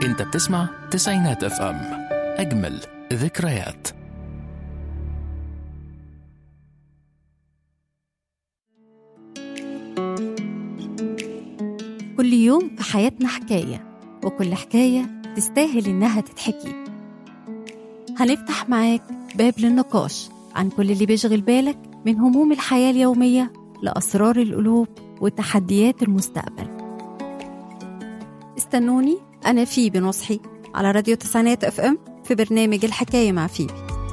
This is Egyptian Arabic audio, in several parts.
انت بتسمع تسعينات اف ام اجمل ذكريات كل يوم في حياتنا حكاية وكل حكاية تستاهل إنها تتحكي هنفتح معاك باب للنقاش عن كل اللي بيشغل بالك من هموم الحياة اليومية لأسرار القلوب وتحديات المستقبل استنوني أنا فيبي نصحي على راديو تسعينات اف ام في برنامج الحكاية مع فيبي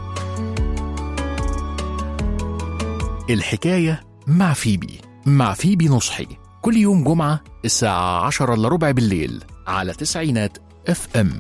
الحكاية مع فيبي مع فيبي نصحي كل يوم جمعة الساعة عشرة إلا ربع بالليل على تسعينات اف ام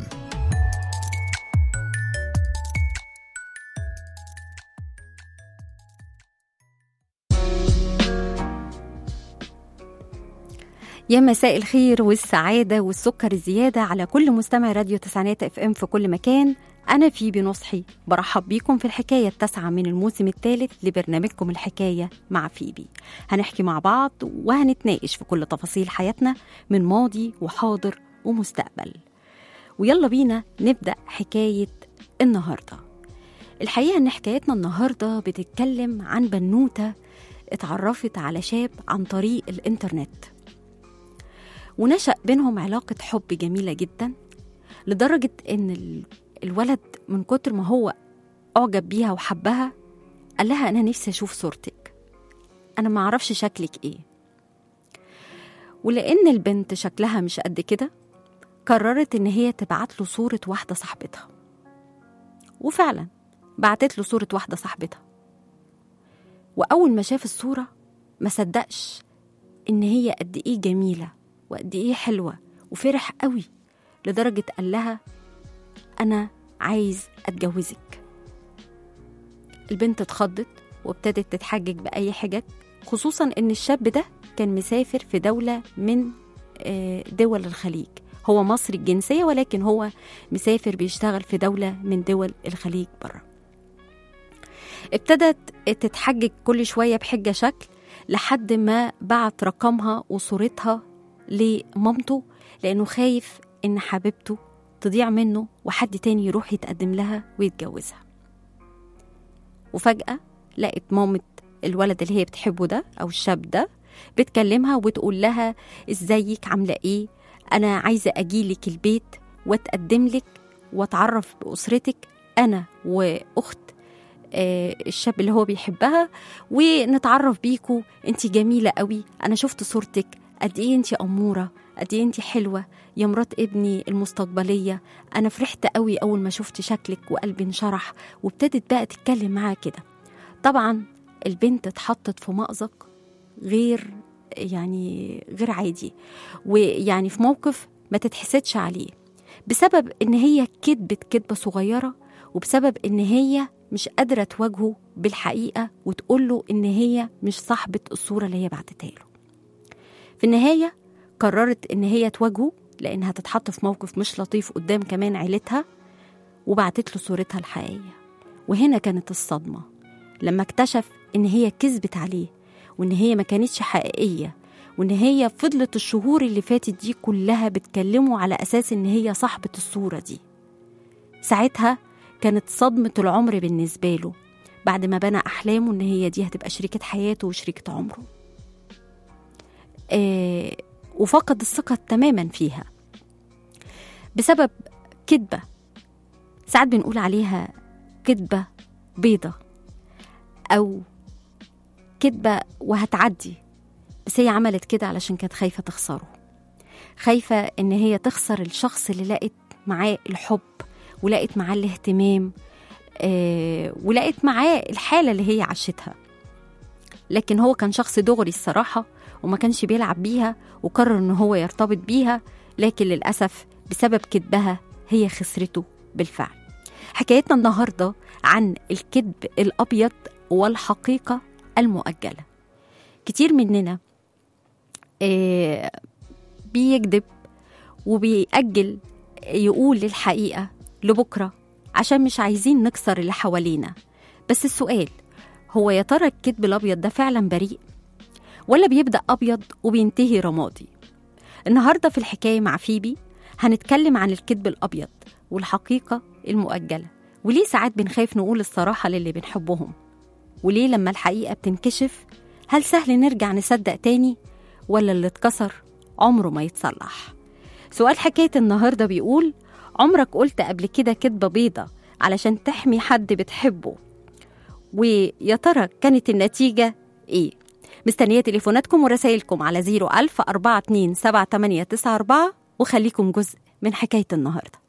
يا مساء الخير والسعادة والسكر الزيادة على كل مستمع راديو تسعينات اف ام في كل مكان أنا فيبي نصحي برحب بيكم في الحكاية التاسعة من الموسم الثالث لبرنامجكم الحكاية مع فيبي هنحكي مع بعض وهنتناقش في كل تفاصيل حياتنا من ماضي وحاضر ومستقبل ويلا بينا نبدأ حكاية النهاردة الحقيقة إن حكايتنا النهاردة بتتكلم عن بنوتة اتعرفت على شاب عن طريق الإنترنت ونشأ بينهم علاقة حب جميلة جدا لدرجة إن ال- الولد من كتر ما هو أعجب بيها وحبها قال لها أنا نفسي أشوف صورتك أنا ما أعرفش شكلك إيه ولأن البنت شكلها مش قد كده قررت إن هي تبعت له صورة واحدة صاحبتها وفعلا بعتت له صورة واحدة صاحبتها وأول ما شاف الصورة ما صدقش إن هي قد إيه جميلة وقد إيه حلوة وفرح قوي لدرجة قال لها أنا عايز أتجوزك البنت اتخضت وابتدت تتحجج بأي حجج خصوصا إن الشاب ده كان مسافر في دولة من آه، دول الخليج هو مصري الجنسية ولكن هو مسافر بيشتغل في دولة من دول الخليج بره ابتدت تتحجج كل شوية بحجة شكل لحد ما بعت رقمها وصورتها لمامته لأنه خايف إن حبيبته تضيع منه وحد تاني يروح يتقدم لها ويتجوزها وفجأة لقت مامة الولد اللي هي بتحبه ده أو الشاب ده بتكلمها وبتقول لها ازيك عاملة ايه أنا عايزة أجيلك البيت وأتقدم لك وأتعرف بأسرتك أنا وأخت آه، الشاب اللي هو بيحبها ونتعرف بيكو انت جميلة قوي أنا شفت صورتك قد ايه انت أمورة قد ايه انت حلوة يا مرات ابني المستقبلية أنا فرحت قوي أول ما شفت شكلك وقلبي انشرح وابتدت بقى تتكلم معاه كده طبعا البنت اتحطت في مأزق غير يعني غير عادي ويعني في موقف ما تتحسدش عليه بسبب ان هي كدبت كدبة صغيرة وبسبب ان هي مش قادرة تواجهه بالحقيقة وتقول له ان هي مش صاحبة الصورة اللي هي بعتتها له في النهاية قررت ان هي تواجهه لانها تتحط في موقف مش لطيف قدام كمان عيلتها وبعتت له صورتها الحقيقية وهنا كانت الصدمة لما اكتشف ان هي كذبت عليه وان هي ما كانتش حقيقية وان هي فضلت الشهور اللي فاتت دي كلها بتكلمه على اساس ان هي صاحبة الصورة دي ساعتها كانت صدمة العمر بالنسبة له بعد ما بنى أحلامه إن هي دي هتبقى شريكة حياته وشريكة عمره آه وفقد الثقة تماما فيها بسبب كذبة ساعات بنقول عليها كذبة بيضة أو كذبة وهتعدي بس هي عملت كده علشان كانت خايفة تخسره خايفة إن هي تخسر الشخص اللي لقت معاه الحب ولقت معاه الاهتمام آه ولقت معاه الحالة اللي هي عاشتها لكن هو كان شخص دغري الصراحة وما كانش بيلعب بيها وقرر إن هو يرتبط بيها لكن للأسف بسبب كذبها هي خسرته بالفعل حكايتنا النهاردة عن الكذب الأبيض والحقيقة المؤجلة كتير مننا آه بيكذب وبيأجل يقول الحقيقة لبكرة عشان مش عايزين نكسر اللي حوالينا بس السؤال هو يا ترى الكذب الأبيض ده فعلا بريء ولا بيبدأ أبيض وبينتهي رمادي النهاردة في الحكاية مع فيبي هنتكلم عن الكذب الأبيض والحقيقة المؤجلة وليه ساعات بنخاف نقول الصراحة للي بنحبهم وليه لما الحقيقة بتنكشف هل سهل نرجع نصدق تاني ولا اللي اتكسر عمره ما يتصلح سؤال حكاية النهاردة بيقول عمرك قلت قبل كده كدبة بيضة علشان تحمي حد بتحبه ويا ترى كانت النتيجة إيه؟ مستنية تليفوناتكم ورسائلكم على 01000 427 وخليكم جزء من حكاية النهاردة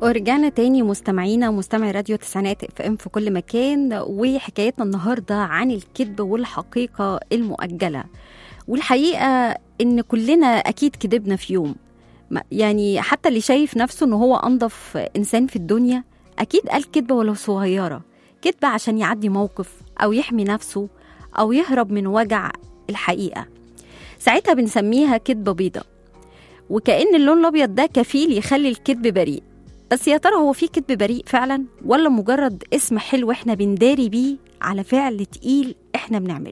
ورجعنا تاني مستمعينا ومستمعي راديو تسعينات اف ام في كل مكان وحكايتنا النهارده عن الكذب والحقيقه المؤجله والحقيقه ان كلنا اكيد كذبنا في يوم ما- يعني حتى اللي شايف نفسه ان هو انضف انسان في الدنيا اكيد قال كذبه ولو صغيره كذبه عشان يعدي موقف او يحمي نفسه او يهرب من وجع الحقيقه ساعتها بنسميها كذبه بيضه وكأن اللون الأبيض ده كفيل يخلي الكذب بريء بس يا ترى هو في كذب بريء فعلا ولا مجرد اسم حلو احنا بنداري بيه على فعل تقيل احنا بنعمله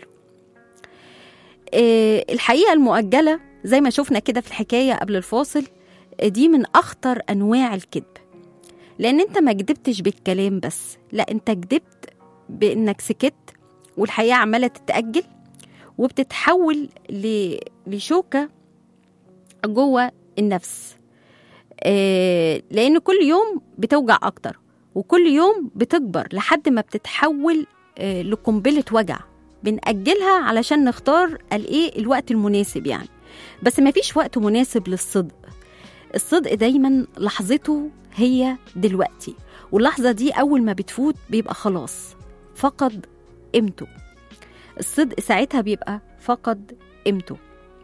اه الحقيقة المؤجلة زي ما شفنا كده في الحكاية قبل الفاصل آه، دي من أخطر أنواع الكذب لأن أنت ما كدبتش بالكلام بس لا أنت كدبت بإنك سكت والحقيقة عمالة تتأجل وبتتحول ل- لشوكة جوه النفس آه، لان كل يوم بتوجع اكتر وكل يوم بتكبر لحد ما بتتحول آه، لقنبله وجع بنأجلها علشان نختار الايه الوقت المناسب يعني بس ما فيش وقت مناسب للصدق الصدق دايما لحظته هي دلوقتي واللحظه دي اول ما بتفوت بيبقى خلاص فقد قيمته الصدق ساعتها بيبقى فقد قيمته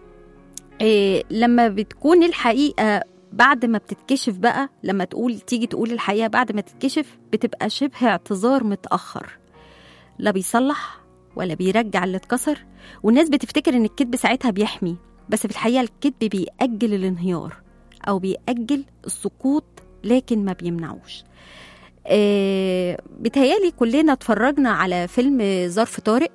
إيه لما بتكون الحقيقة بعد ما بتتكشف بقى لما تقول تيجي تقول الحقيقة بعد ما تتكشف بتبقى شبه اعتذار متأخر لا بيصلح ولا بيرجع اللي اتكسر والناس بتفتكر ان الكذب ساعتها بيحمي بس في الحقيقة الكذب بيأجل الانهيار أو بيأجل السقوط لكن ما بيمنعوش آه بتهيالي كلنا اتفرجنا على فيلم ظرف طارق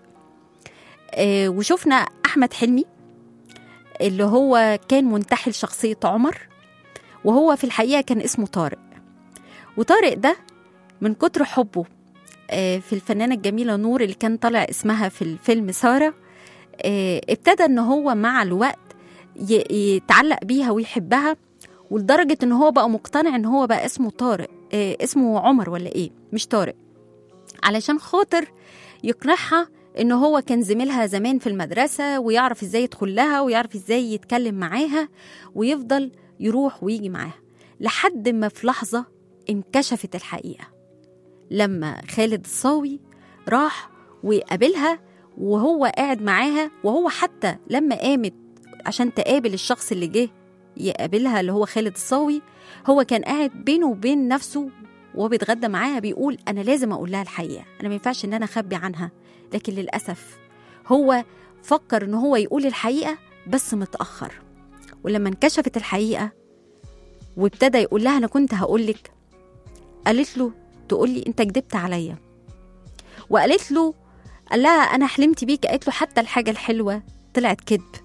آه وشفنا أحمد حلمي اللي هو كان منتحل شخصية عمر وهو في الحقيقة كان اسمه طارق وطارق ده من كتر حبه آه، في الفنانة الجميلة نور اللي كان طالع اسمها في الفيلم سارة آه، ابتدى ان هو مع الوقت ي- يتعلق بيها ويحبها ولدرجة ان هو بقى مقتنع ان هو بقى اسمه طارق آه، اسمه عمر ولا ايه مش طارق علشان خاطر يقنعها ان هو كان زميلها زمان في المدرسة ويعرف ازاي يدخل لها ويعرف ازاي يتكلم معاها ويفضل يروح ويجي معاها لحد ما في لحظة انكشفت الحقيقة لما خالد الصاوي راح وقابلها وهو قاعد معاها وهو حتى لما قامت عشان تقابل الشخص اللي جه يقابلها اللي هو خالد الصاوي هو كان قاعد بينه وبين نفسه وهو بيتغدى معاها بيقول انا لازم اقول لها الحقيقه انا ما ينفعش ان انا اخبي عنها لكن للاسف هو فكر ان هو يقول الحقيقه بس متاخر ولما انكشفت الحقيقه وابتدى يقول لها انا كنت هقول لك قالت له تقول لي انت كدبت عليا وقالت له قال لها انا حلمت بيك قالت له حتى الحاجه الحلوه طلعت كذب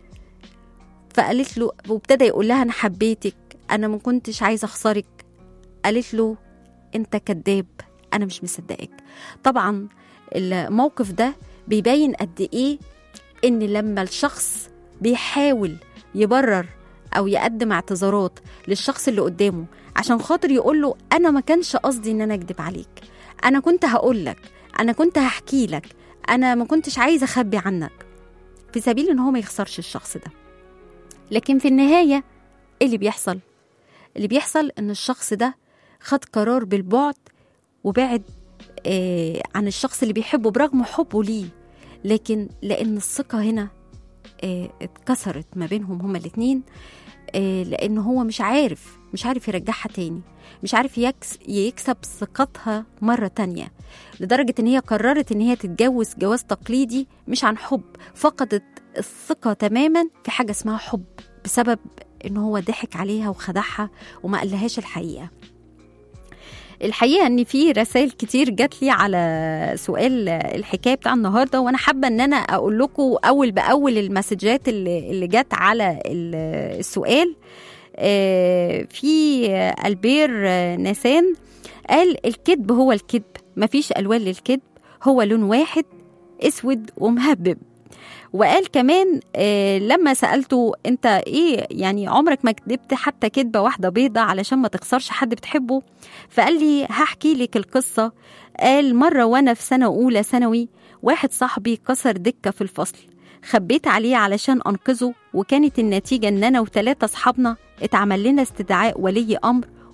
فقالت له وابتدى يقول لها انا حبيتك انا ما كنتش عايزه اخسرك قالت له انت كذاب انا مش مصدقك طبعا الموقف ده بيبين قد ايه ان لما الشخص بيحاول يبرر او يقدم اعتذارات للشخص اللي قدامه عشان خاطر يقول له انا ما كانش قصدي ان انا اكذب عليك انا كنت هقول لك انا كنت هحكي لك انا ما كنتش عايزه اخبي عنك في سبيل ان هو ما يخسرش الشخص ده لكن في النهايه ايه اللي بيحصل اللي بيحصل ان الشخص ده خد قرار بالبعد وبعد آه عن الشخص اللي بيحبه برغم حبه ليه لكن لان الثقه هنا آه اتكسرت ما بينهم هما الاتنين آه لان هو مش عارف مش عارف يرجعها تاني مش عارف يكس يكسب ثقتها مرة تانية لدرجة ان هي قررت ان هي تتجوز جواز تقليدي مش عن حب فقدت الثقة تماما في حاجة اسمها حب بسبب ان هو ضحك عليها وخدعها وما قالهاش الحقيقة الحقيقه ان في رسائل كتير جات لي على سؤال الحكايه بتاع النهارده وانا حابه ان انا اقول لكم اول باول المسجات اللي اللي جت على ال- السؤال آه، في البير ناسان قال الكذب هو الكذب مفيش الوان للكذب هو لون واحد اسود ومهبب وقال كمان آه لما سالته انت ايه يعني عمرك ما كدبت حتى كدبه واحده بيضه علشان ما تخسرش حد بتحبه فقال لي هحكي لك القصه قال مره وانا في سنه اولى ثانوي واحد صاحبي كسر دكه في الفصل خبيت عليه علشان انقذه وكانت النتيجه ان انا وثلاثه اصحابنا اتعمل لنا استدعاء ولي امر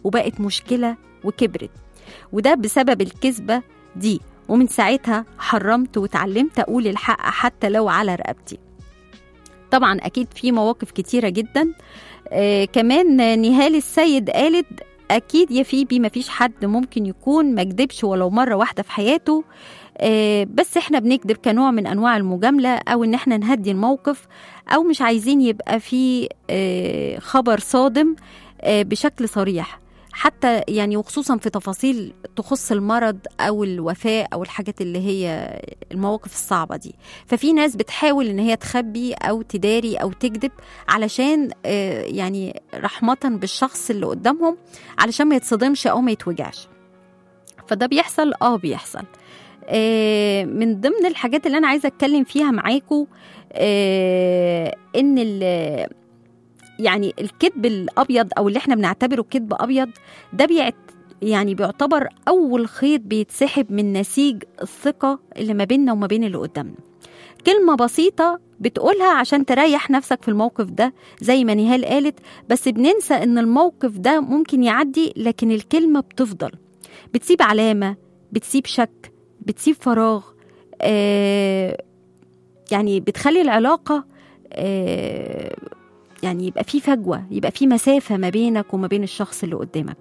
وبقت مشكلة وكبرت وده بسبب الكذبة دي ومن ساعتها حرمت وتعلمت أقول الحق حتى لو على رقبتي طبعا أكيد في مواقف كتيرة جدا آه كمان نهال السيد قالت أكيد يا فيبي مفيش حد ممكن يكون ما كدبش ولو مرة واحدة في حياته آه بس احنا بنكذب كنوع من أنواع المجاملة أو إن احنا نهدي الموقف أو مش عايزين يبقى في آه خبر صادم آه بشكل صريح حتى يعني وخصوصا في تفاصيل تخص المرض او الوفاه او الحاجات اللي هي المواقف الصعبه دي ففي ناس بتحاول ان هي تخبي او تداري او تكذب علشان آه يعني رحمه بالشخص اللي قدامهم علشان ما يتصدمش او ما يتوجعش فده بيحصل اه بيحصل آه من ضمن الحاجات اللي انا عايزه اتكلم فيها معاكم آه ان يعني الكذب الابيض او اللي احنا بنعتبره كذب ابيض ده بيعت يعني بيعتبر اول خيط بيتسحب من نسيج الثقه اللي ما بيننا وما بين اللي قدامنا كلمة بسيطة بتقولها عشان تريح نفسك في الموقف ده زي ما نهال قالت بس بننسى ان الموقف ده ممكن يعدي لكن الكلمة بتفضل بتسيب علامة بتسيب شك بتسيب فراغ آه يعني بتخلي العلاقة آه يعني يبقى في فجوه يبقى في مسافه ما بينك وما بين الشخص اللي قدامك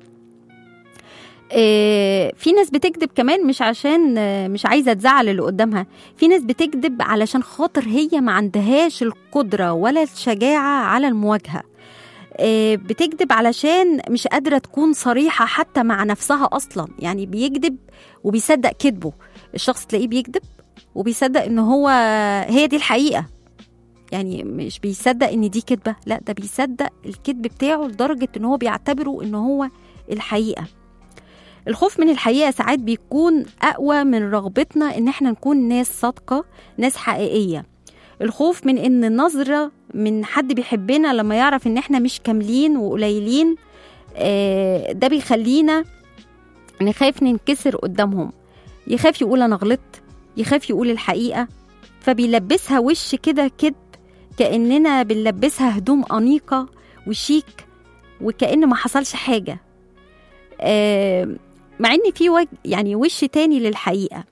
إيه في ناس بتكذب كمان مش عشان مش عايزه تزعل اللي قدامها في ناس بتكذب علشان خاطر هي ما عندهاش القدره ولا الشجاعه على المواجهه إيه بتكذب علشان مش قادره تكون صريحه حتى مع نفسها اصلا يعني بيكذب وبيصدق كذبه الشخص تلاقيه بيكذب وبيصدق ان هو هي دي الحقيقه يعني مش بيصدق ان دي كذبه لا ده بيصدق الكذب بتاعه لدرجه ان هو بيعتبره ان هو الحقيقه الخوف من الحقيقه ساعات بيكون اقوى من رغبتنا ان احنا نكون ناس صادقه ناس حقيقيه الخوف من ان النظره من حد بيحبنا لما يعرف ان احنا مش كاملين وقليلين ده بيخلينا نخاف ننكسر قدامهم يخاف يقول انا غلطت يخاف يقول الحقيقه فبيلبسها وش كده كذب كأننا بنلبسها هدوم أنيقة وشيك وكأن ما حصلش حاجة آه مع إن في وجه يعني وش تاني للحقيقة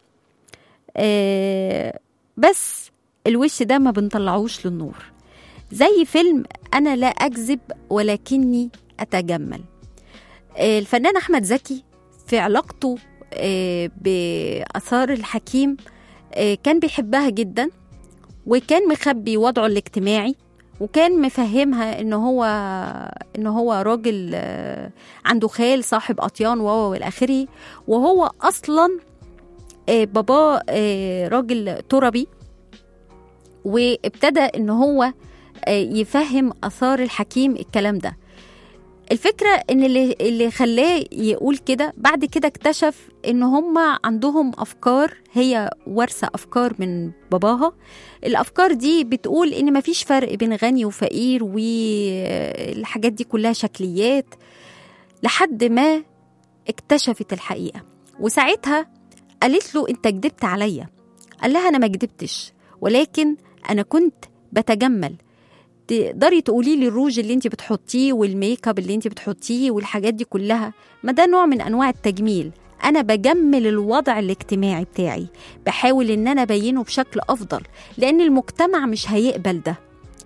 آه بس الوش ده ما بنطلعوش للنور زي فيلم أنا لا أكذب ولكني أتجمل آه الفنان أحمد زكي في علاقته آه بأثار الحكيم آه كان بيحبها جدا وكان مخبي وضعه الاجتماعي وكان مفهمها ان هو ان هو راجل عنده خال صاحب اطيان وهو والى اخره وهو اصلا باباه راجل تربي وابتدى ان هو يفهم اثار الحكيم الكلام ده الفكرة ان اللي اللي خلاه يقول كده بعد كده اكتشف ان هم عندهم افكار هي ورثة افكار من باباها الافكار دي بتقول ان مفيش فرق بين غني وفقير والحاجات دي كلها شكليات لحد ما اكتشفت الحقيقة وساعتها قالت له انت كدبت عليا قال لها انا ما كدبتش ولكن انا كنت بتجمل تقدري تقولي لي الروج اللي انت بتحطيه والميك اب اللي انت بتحطيه والحاجات دي كلها ما ده نوع من انواع التجميل انا بجمل الوضع الاجتماعي بتاعي بحاول ان انا ابينه بشكل افضل لان المجتمع مش هيقبل ده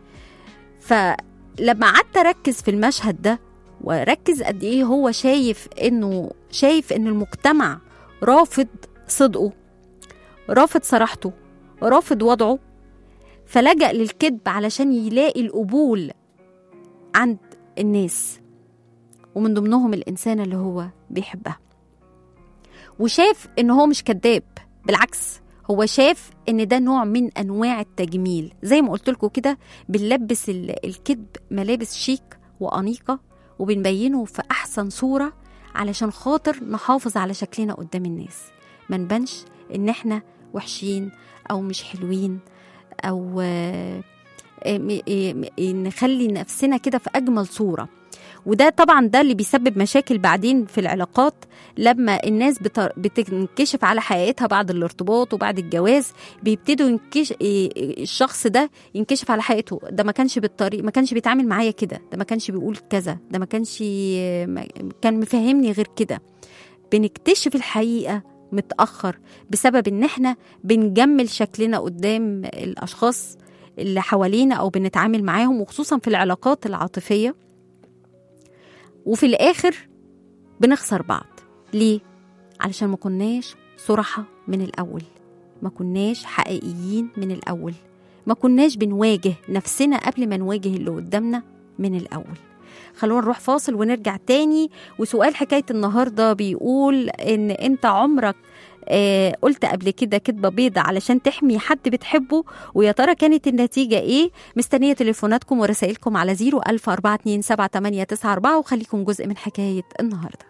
فلما قعدت اركز في المشهد ده واركز قد ايه هو شايف انه شايف ان المجتمع رافض صدقه رافض صراحته رافض وضعه فلجأ للكذب علشان يلاقي القبول عند الناس ومن ضمنهم الإنسان اللي هو بيحبها وشاف إن هو مش كذاب بالعكس هو شاف إن ده نوع من أنواع التجميل زي ما قلت لكم كده بنلبس الكذب ملابس شيك وأنيقة وبنبينه في أحسن صورة علشان خاطر نحافظ على شكلنا قدام الناس ما نبانش إن إحنا وحشين أو مش حلوين او نخلي نفسنا كده في اجمل صوره وده طبعا ده اللي بيسبب مشاكل بعدين في العلاقات لما الناس بتر... بتنكشف على حقيقتها بعد الارتباط وبعد الجواز بيبتدوا ينكش... الشخص ده ينكشف على حقيقته ده ما كانش بالطريق ما كانش بيتعامل معايا كده ده ما كانش بيقول كذا ده ما كانش ما- كان مفهمني غير كده بنكتشف الحقيقة متأخر بسبب إن إحنا بنجمل شكلنا قدام الأشخاص اللي حوالينا أو بنتعامل معاهم وخصوصا في العلاقات العاطفية وفي الآخر بنخسر بعض ليه؟ علشان ما كناش صراحة من الأول ما كناش حقيقيين من الأول ما كناش بنواجه نفسنا قبل ما نواجه اللي قدامنا من الأول خلونا نروح فاصل ونرجع تاني وسؤال حكاية النهاردة بيقول إن أنت عمرك آه قلت قبل كده كدبة بيضة علشان تحمي حد بتحبه ويا ترى كانت النتيجة إيه مستنية تليفوناتكم ورسائلكم على 0 ألف أربعة اتنين سبعة تمانية تسعة أربعة وخليكم جزء من حكاية النهاردة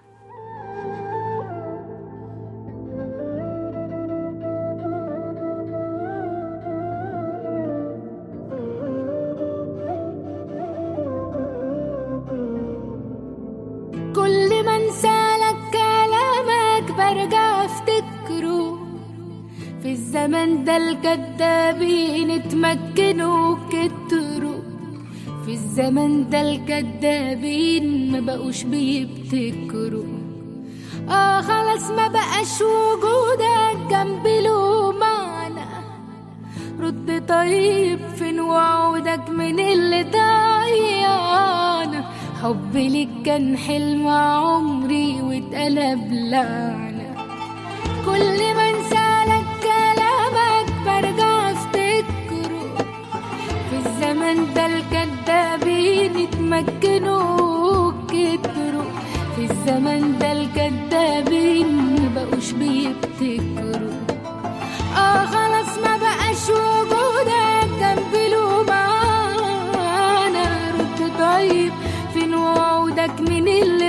كل ما انسالك كلامك برجع افتكره في الزمن ده الكدابين اتمكنوا كتروا في الزمن ده الكدابين ما بقوش بيبتكروا اه خلاص ما بقاش وجودك جنبي له معنى رد طيب فين وعودك من اللي ضيعنا حبي ليك كان حلم عمري واتقلب لعنة كل ما انسالك كلامك برجع افتكره في الزمن ده الكدابين اتمكنوا كتروا في الزمن ده الكدابين مبقوش بيبتكروا اه خلاص ما بقاش وجودك جنبي له معانا رد طيب فين وعودك من اللي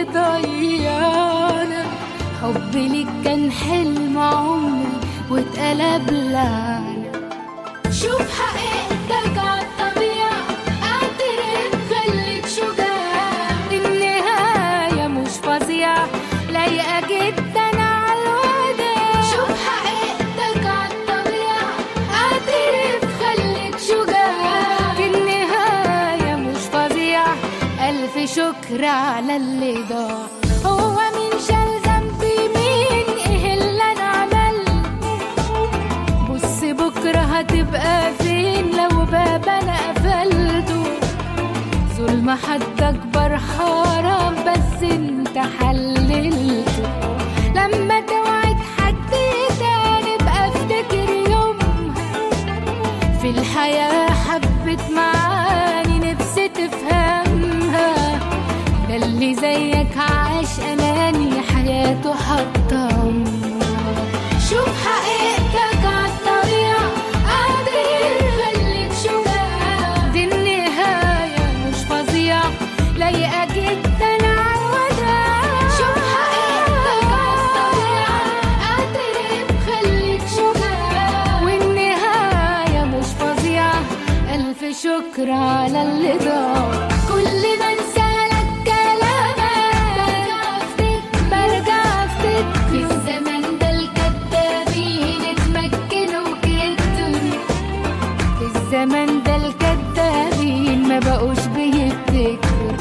ضيعنا حبي ليك كان حلم عمري واتقلب لعنة شوف حقيقتك عالطبيعة اعترف خليك شجاع النهاية مش فظيعة لايقة جدا عالوداع شوف حقيقتك عالطبيعة اعترف خليك شجاع في النهاية مش فظيعة ألف شكر على اللي ضاع هو مين شال ذنبي مين ايه اللي انا عملته بص بكرة هتبقى فين لو باب انا قفلته ظلم حد اكبر حرام بس انت حللته لما توعد حد تاني بقى افتكر يومها في الحياة حبت معاني نفسي تفهمها ده اللي زيك عاش أناني حياته حطم شوف حقيقتك عالطبيعة قادر خليك شجاع دي النهاية مش فظيعة لايقة جدا عالوداع شوف حقيقتك عالطبيعة قادر خليك شجاع والنهاية مش فظيعة ألف شكر على اللي ضاع كل ما انسالك كلامك برجع افتكر في الزمن ده الكدابين اتمكنوا كتر في الزمن ده الكدابين ما بقوش بيفتكروا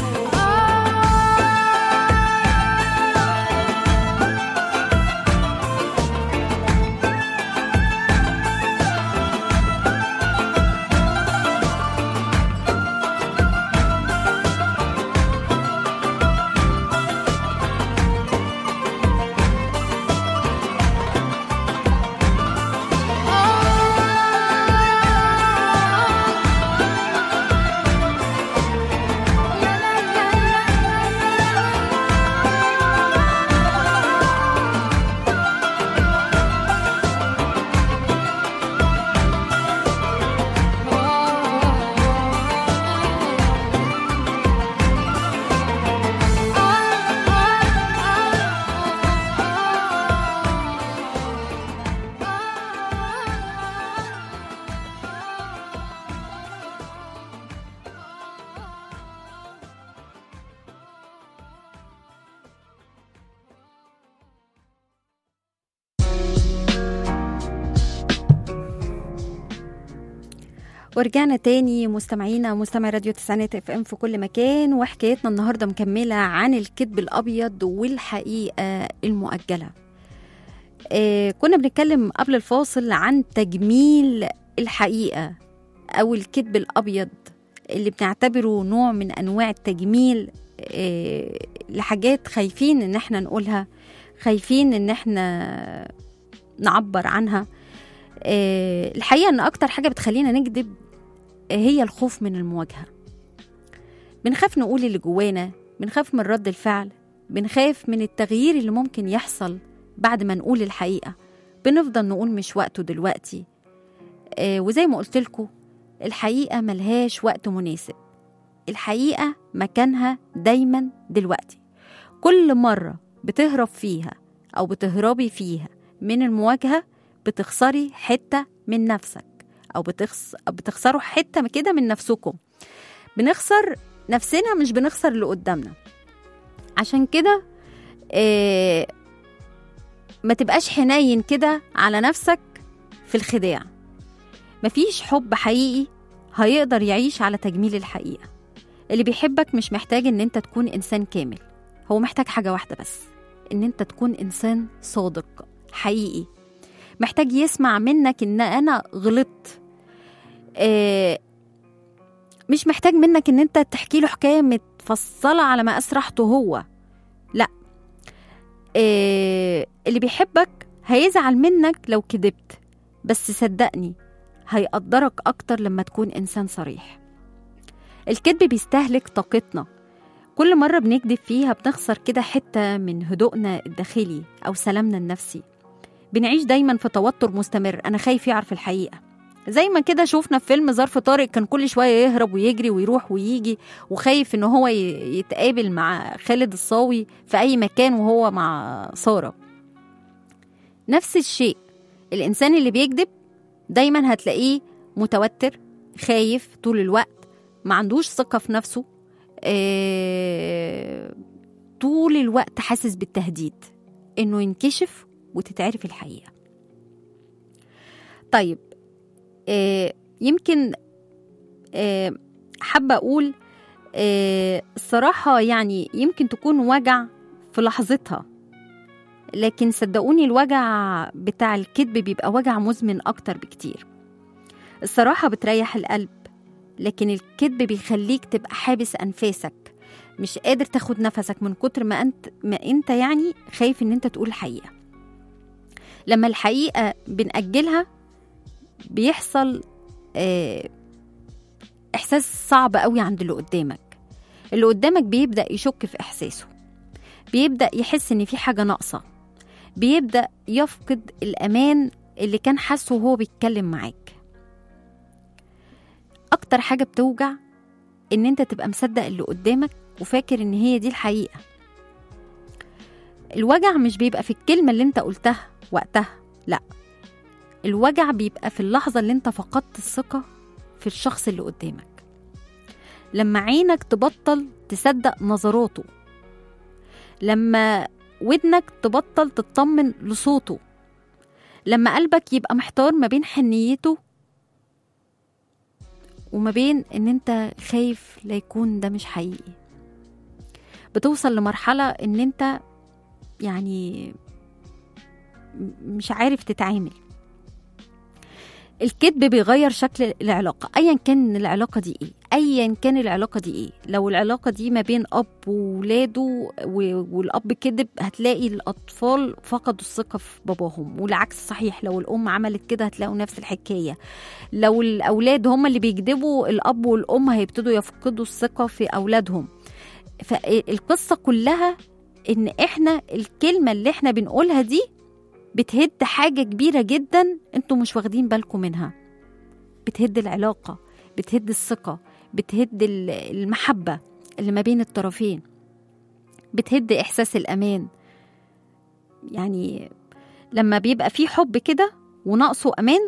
ورجعنا تاني مستمعينا مستمع راديو تسعينات اف ام في كل مكان وحكايتنا النهارده مكمله عن الكذب الابيض والحقيقه المؤجله. آه كنا بنتكلم قبل الفاصل عن تجميل الحقيقه او الكذب الابيض اللي بنعتبره نوع من انواع التجميل آه لحاجات خايفين ان احنا نقولها خايفين ان احنا نعبر عنها آه، الحقيقه ان اكتر حاجه بتخلينا نكذب هي الخوف من المواجهه بنخاف نقول اللي جوانا بنخاف من رد الفعل بنخاف من التغيير اللي ممكن يحصل بعد ما نقول الحقيقه بنفضل نقول مش وقته دلوقتي آه، وزي ما قلت لكم الحقيقه ملهاش وقت مناسب الحقيقه مكانها دايما دلوقتي كل مره بتهرب فيها او بتهربي فيها من المواجهه بتخسري حته من نفسك او بتخس... أو بتخسروا حته كده من نفسكم بنخسر نفسنا مش بنخسر اللي قدامنا عشان كده آه ما تبقاش حنين كده على نفسك في الخداع مفيش حب حقيقي هيقدر يعيش على تجميل الحقيقة اللي بيحبك مش محتاج ان انت تكون انسان كامل هو محتاج حاجة واحدة بس ان انت تكون انسان صادق حقيقي محتاج يسمع منك ان انا غلطت آه مش محتاج منك ان انت تحكي له حكايه متفصله على ما اسرحته هو لا آه اللي بيحبك هيزعل منك لو كدبت بس صدقني هيقدرك اكتر لما تكون انسان صريح الكذب بيستهلك طاقتنا كل مرة بنكذب فيها بنخسر كده حتة من هدوءنا الداخلي أو سلامنا النفسي بنعيش دايما في توتر مستمر انا خايف يعرف الحقيقه زي ما كده شوفنا في فيلم ظرف طارق كان كل شويه يهرب ويجري ويروح ويجي وخايف ان هو ي- يتقابل مع خالد الصاوي في اي مكان وهو مع ساره نفس الشيء الانسان اللي بيكذب دايما هتلاقيه متوتر خايف طول الوقت ما عندوش ثقه في نفسه آه، طول الوقت حاسس بالتهديد انه ينكشف وتتعرف الحقيقه طيب آه يمكن آه حابه اقول آه الصراحه يعني يمكن تكون وجع في لحظتها لكن صدقوني الوجع بتاع الكذب بيبقى وجع مزمن اكتر بكتير الصراحه بتريح القلب لكن الكذب بيخليك تبقى حابس انفاسك مش قادر تاخد نفسك من كتر ما انت ما انت يعني خايف ان انت تقول الحقيقه لما الحقيقه بنأجلها بيحصل آه، احساس صعب قوي عند اللي قدامك اللي قدامك بيبدأ يشك في احساسه بيبدأ يحس ان في حاجه ناقصه بيبدأ يفقد الامان اللي كان حاسه وهو بيتكلم معاك اكتر حاجه بتوجع ان انت تبقى مصدق اللي قدامك وفاكر ان هي دي الحقيقه الوجع مش بيبقى في الكلمه اللي انت قلتها وقتها لا الوجع بيبقى في اللحظه اللي انت فقدت الثقه في الشخص اللي قدامك لما عينك تبطل تصدق نظراته لما ودنك تبطل تطمن لصوته لما قلبك يبقى محتار ما بين حنيته وما بين ان انت خايف لا يكون ده مش حقيقي بتوصل لمرحلة ان انت يعني م- مش عارف تتعامل الكذب بيغير شكل العلاقة أيا كان العلاقة دي إيه أيا كان العلاقة دي إيه لو العلاقة دي ما بين أب وولاده و- والأب كذب هتلاقي الأطفال فقدوا الثقة في باباهم والعكس صحيح لو الأم عملت كده هتلاقوا نفس الحكاية لو الأولاد هم اللي بيكذبوا الأب والأم هيبتدوا يفقدوا الثقة في أولادهم فالقصة كلها إن إحنا الكلمة اللي إحنا بنقولها دي بتهد حاجة كبيرة جدا انتوا مش واخدين بالكم منها بتهد العلاقة بتهد الثقة بتهد ال- المحبة اللي ما بين الطرفين بتهد إحساس الأمان يعني لما بيبقى في حب كده وناقصه أمان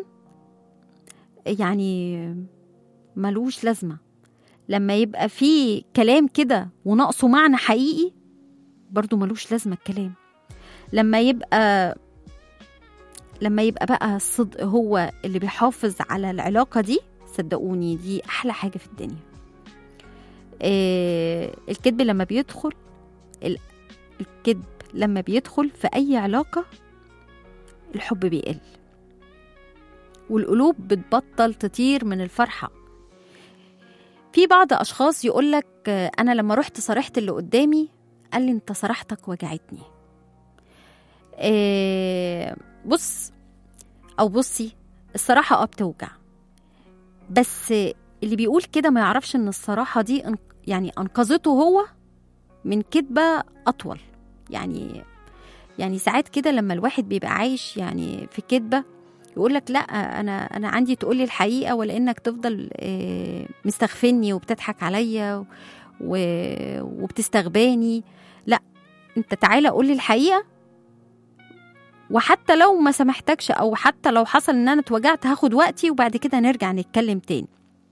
يعني ملوش لازمة لما يبقى في كلام كده وناقصه معنى حقيقي برضو ملوش لازمة الكلام لما يبقى لما يبقى بقى الصدق هو اللي بيحافظ على العلاقة دي صدقوني دي احلى حاجه في الدنيا آه الكذب لما بيدخل ال- الكذب لما بيدخل في اي علاقه الحب بيقل والقلوب بتبطل تطير من الفرحه في بعض اشخاص يقولك آه، انا لما رحت صارحت اللي قدامي قال لي انت صراحتك وجعتني آه، بص او بصي الصراحه اه بتوجع بس اللي بيقول كده ما يعرفش ان الصراحه دي انق- يعني انقذته هو من كذبه اطول يعني يعني ساعات كده لما الواحد بيبقى عايش يعني في كذبه يقول لك لا انا انا عندي تقولي الحقيقه ولا انك تفضل آه، مستغفني وبتضحك عليا و- وبتستغباني لا انت تعالى قولي الحقيقه وحتى لو ما سامحتكش او حتى لو حصل ان انا اتوجعت هاخد وقتي وبعد كده نرجع نتكلم تاني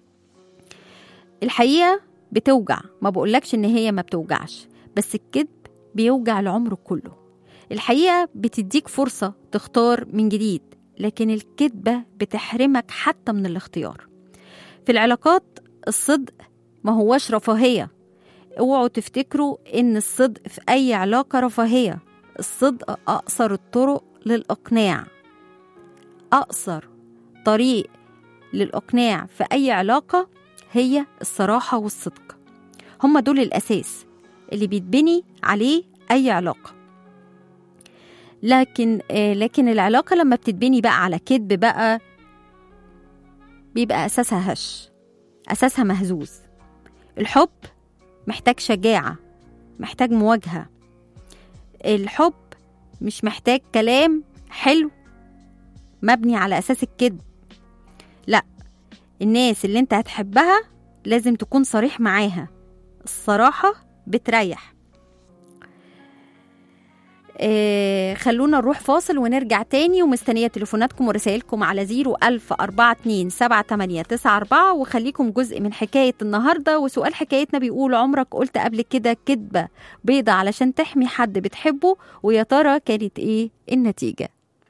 الحقيقه بتوجع ما بقولكش ان هي ما بتوجعش بس الكذب بيوجع العمر كله الحقيقه بتديك فرصه تختار من جديد لكن الكذبه بتحرمك حتى من الاختيار في العلاقات الصدق ما هوش رفاهيه اوعوا تفتكروا ان الصدق في اي علاقه رفاهيه الصدق اقصر الطرق للاقناع اقصر طريق للاقناع في اي علاقه هي الصراحه والصدق هما دول الاساس اللي بيتبني عليه اي علاقه لكن آه لكن العلاقه لما بتتبني بقى على كذب بقى بيبقى اساسها هش اساسها مهزوز الحب محتاج شجاعه محتاج مواجهه الحب مش محتاج كلام حلو مبني على اساس الكذب لا الناس اللي انت هتحبها لازم تكون صريح معاها الصراحة بتريح آه خلونا نروح فاصل ونرجع تاني ومستنية تليفوناتكم ورسائلكم على زيرو ألف أربعة اتنين سبعة تمانية تسعة أربعة وخليكم جزء من حكاية النهاردة وسؤال حكايتنا بيقول عمرك قلت قبل كده كدبة بيضة علشان تحمي حد بتحبه ويا ترى كانت إيه النتيجة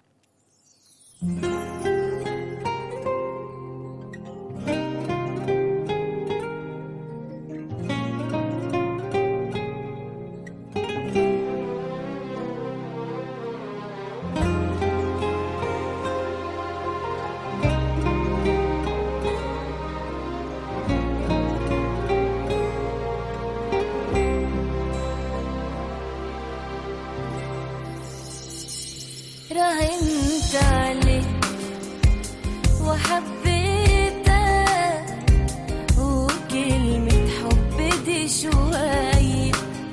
راهنت عليك وحبيتك وكلمة حب دي شوية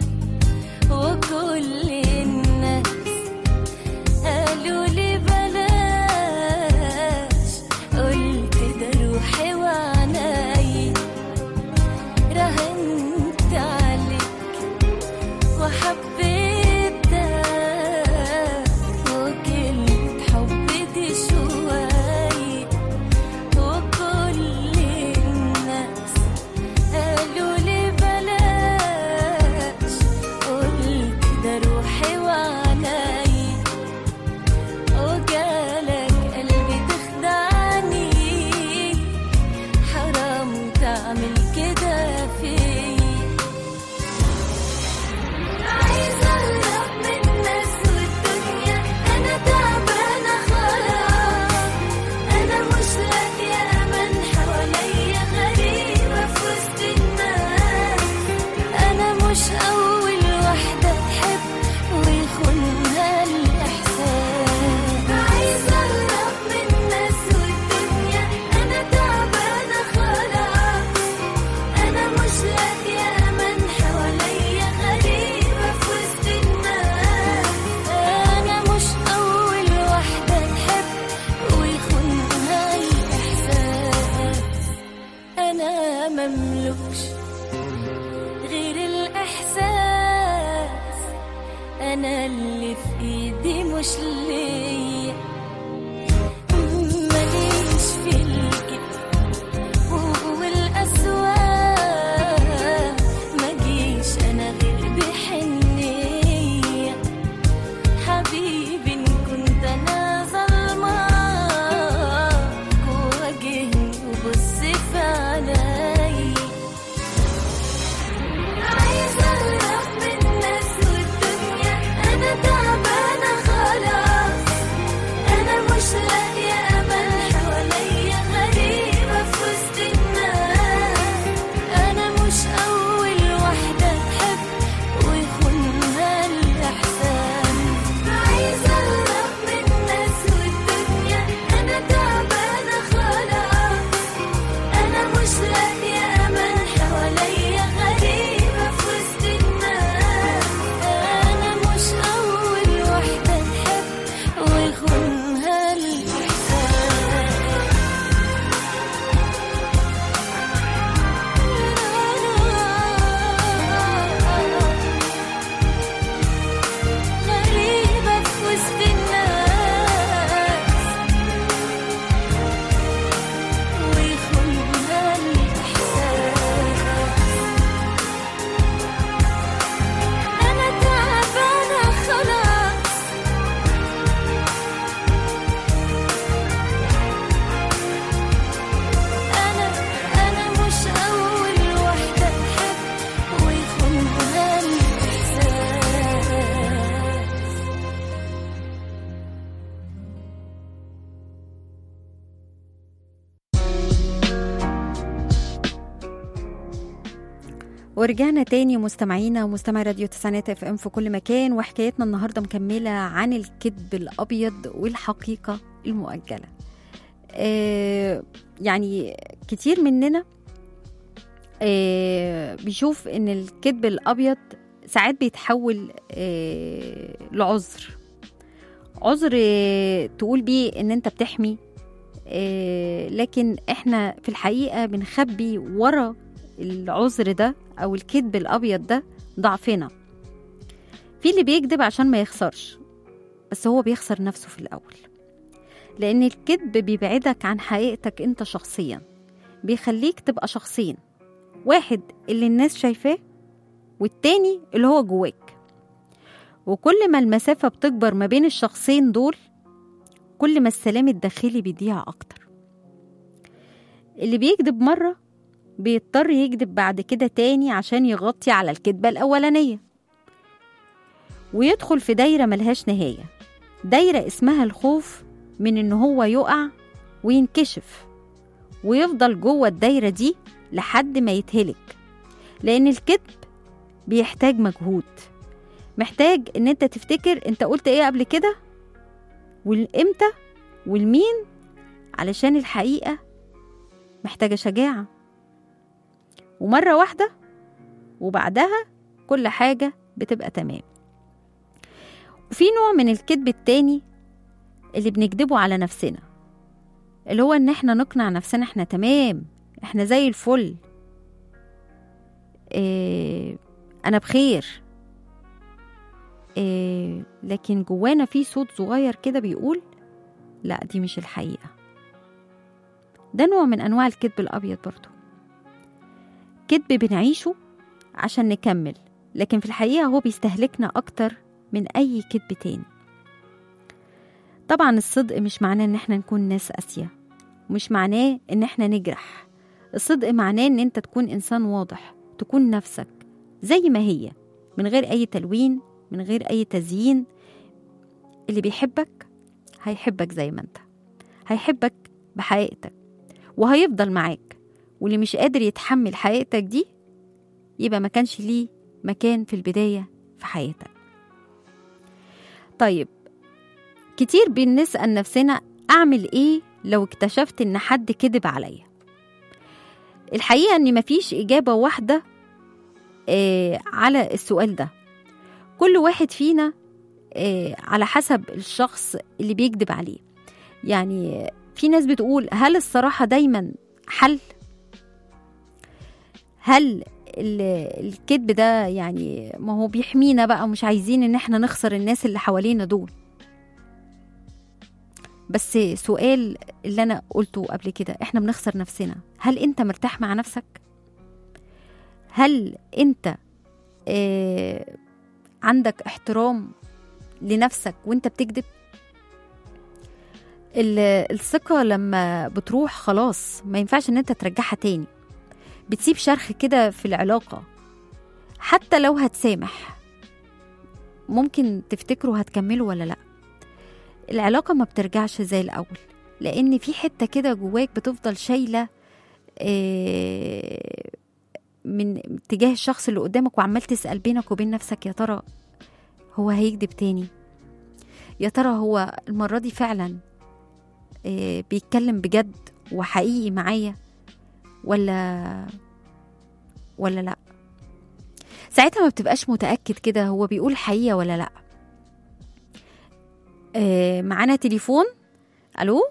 وكل الناس قالوا لي بلاش قلت ده روحي وعناي راهنت عليك وحبيتك وكلمة حب دي شوية وكل الناس قالوا لي بلاش قلت ده روحي وعناي وجالك قلبي تخدعني حرام تعمل كده فيا عايزة أهرب من الناس والدنيا أنا تعبانة خلاص أنا مش لاقية أمان حواليا غريبة في وسط الناس أنا مش أول واحدة تحب ويخونها الإحساس عايزة أهرب من الناس والدنيا أنا تعبانة خلاص أنا مش لاقية أمان حواليا غريبة في وسط الناس أنا مش أول واحدة تحب ويخونها الإحساس أنا مملكش غير الإحساس أنا اللي في إيدي مش ليا ماليش في الكذب والأسواق ما جيش أنا غير بحنية حبيبي إن كنت أنا ظلماك واجهني وبص ورجعنا تاني مستمعينا ومستمعي راديو تسعينات اف ام في كل مكان وحكايتنا النهارده مكمله عن الكذب الابيض والحقيقه المؤجله. آه يعني كتير مننا آه بيشوف ان الكذب الابيض ساعات بيتحول آه لعذر. عذر آه، تقول بيه ان انت بتحمي آه، لكن احنا في الحقيقه بنخبي ورا العذر ده او الكذب الابيض ده ضعفنا في اللي بيكذب عشان ما يخسرش بس هو بيخسر نفسه في الاول لان الكذب بيبعدك عن حقيقتك انت شخصيا بيخليك تبقى شخصين واحد اللي الناس شايفاه والتاني اللي هو جواك وكل ما المسافة بتكبر ما بين الشخصين دول كل ما السلام الداخلي بيضيع أكتر اللي بيكذب مرة بيضطر يكذب بعد كده تاني عشان يغطي على الكذبة الأولانية ويدخل في دايرة ملهاش نهاية دايرة اسمها الخوف من إن هو يقع وينكشف ويفضل جوه الدايرة دي لحد ما يتهلك لأن الكذب بيحتاج مجهود محتاج إن أنت تفتكر أنت قلت إيه قبل كده والإمتى والمين علشان الحقيقة محتاجة شجاعة ومرة واحدة وبعدها كل حاجة بتبقى تمام وفي نوع من الكذب التاني اللي بنكذبه على نفسنا اللي هو ان احنا نقنع نفسنا احنا تمام احنا زي الفل إيه انا بخير إيه لكن جوانا في صوت صغير كده بيقول لا دي مش الحقيقة ده نوع من انواع الكذب الابيض برضو كذب بنعيشه عشان نكمل لكن في الحقيقة هو بيستهلكنا أكتر من أي كذب تاني طبعا الصدق مش معناه إن احنا نكون ناس قاسية ومش معناه إن احنا نجرح الصدق معناه إن انت تكون إنسان واضح تكون نفسك زي ما هي من غير أي تلوين من غير أي تزيين اللي بيحبك هيحبك زي ما انت هيحبك بحقيقتك وهيفضل معاك واللي مش قادر يتحمل حقيقتك دي يبقى ما كانش ليه مكان في البداية في حياتك طيب كتير بنسأل نفسنا أعمل إيه لو اكتشفت إن حد كذب عليا الحقيقة إن مفيش إجابة واحدة آه على السؤال ده كل واحد فينا آه على حسب الشخص اللي بيكذب عليه يعني في ناس بتقول هل الصراحة دايما حل هل ال- الكذب ده يعني ما هو بيحمينا بقى ومش عايزين ان احنا نخسر الناس اللي حوالينا دول بس سؤال اللي انا قلته قبل كده احنا بنخسر نفسنا هل انت مرتاح مع نفسك هل انت آه عندك احترام لنفسك وانت بتكذب ال- الثقة لما بتروح خلاص ما ينفعش ان انت ترجعها تاني بتسيب شرخ كده في العلاقة حتى لو هتسامح ممكن تفتكروا هتكملوا ولا لا العلاقة ما بترجعش زي الأول لأن في حتة كده جواك بتفضل شايلة آه، من تجاه الشخص اللي قدامك وعمال تسأل بينك وبين نفسك يا ترى هو هيكذب تاني يا ترى هو المرة دي فعلا آه، بيتكلم بجد وحقيقي معايا ولا ولا لا ساعتها ما بتبقاش متأكد كده هو بيقول حقيقة ولا لا آه معانا تليفون الو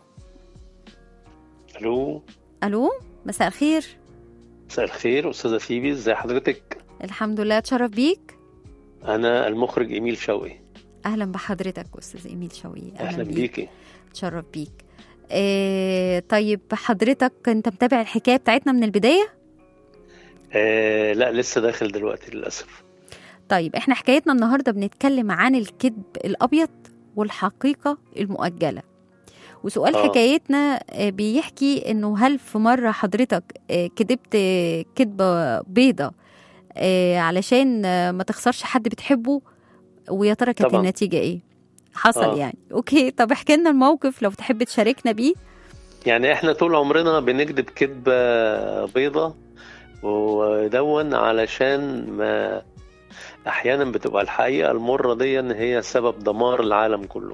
الو الو مساء الخير مساء الخير استاذه فيبي ازي حضرتك الحمد لله اتشرف بيك انا المخرج ايميل شوقي اهلا بحضرتك استاذ ايميل شوقي اهلا بيكي اتشرف بيك آه طيب حضرتك انت متابع الحكايه بتاعتنا من البدايه آه لا لسه داخل دلوقتي للاسف طيب احنا حكايتنا النهارده بنتكلم عن الكذب الابيض والحقيقه المؤجله وسؤال آه. حكايتنا آه، بيحكي انه هل في مره حضرتك آه، كدبت آه، كدبه بيضه آه، علشان آه، ما تخسرش حد بتحبه ويا ترى كانت طبعاً. النتيجه ايه حصل آه. يعني اوكي طب احكي لنا الموقف لو تحب تشاركنا بيه يعني احنا طول عمرنا بنكذب كذبه بيضة ودون علشان ما احيانا بتبقى الحقيقه المره دي ان هي سبب دمار العالم كله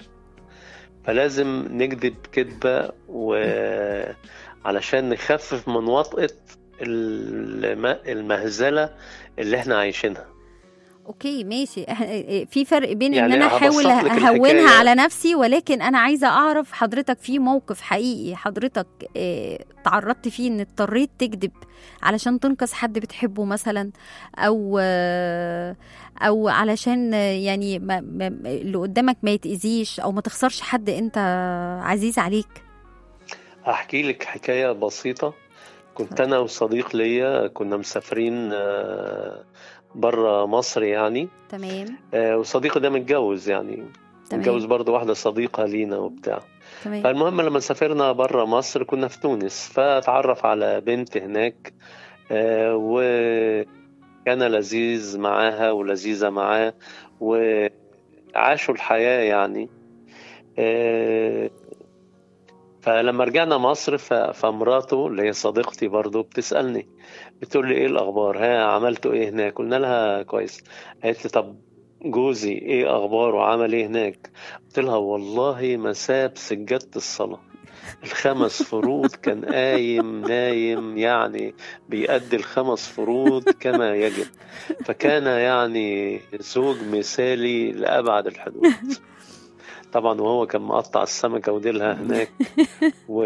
فلازم نكذب كذبه وعلشان نخفف من وطأة الم- المهزله اللي احنا عايشينها اوكي ماشي إح- في فرق بين ان يعني انا احاول هبسط لك اهونها الحكاية. على نفسي ولكن انا عايزه اعرف حضرتك في موقف حقيقي حضرتك آه، تعرضت فيه ان اضطريت تكذب علشان تنقذ حد بتحبه مثلا او آه، او علشان آه، يعني ما ما اللي قدامك ما يتاذيش او ما تخسرش حد انت عزيز عليك هحكي لك حكايه بسيطه كنت انا وصديق ليا كنا مسافرين بره مصر يعني تمام آه، وصديقي ده متجوز يعني متجوز تمام برضه واحده صديقه لينا وبتاع تمام فالمهم لما سافرنا بره مصر كنا في تونس فتعرف على بنت هناك آه، وكان لذيذ معاها ولذيذة معاه وعاشوا الحياة يعني آه، فلما رجعنا مصر ف- فمراته اللي هي صديقتي برضو بتسألني بتقول لي ايه الأخبار ها عملتوا ايه هناك قلنا لها كويس قالت لي طب جوزي ايه أخباره عمل ايه هناك قلت لها والله ما ساب سجادة الصلاة الخمس فروض كان قايم نايم يعني بيأدي الخمس فروض كما يجب فكان يعني زوج مثالي لأبعد الحدود طبعا وهو كان مقطع السمكة وديلها هناك و...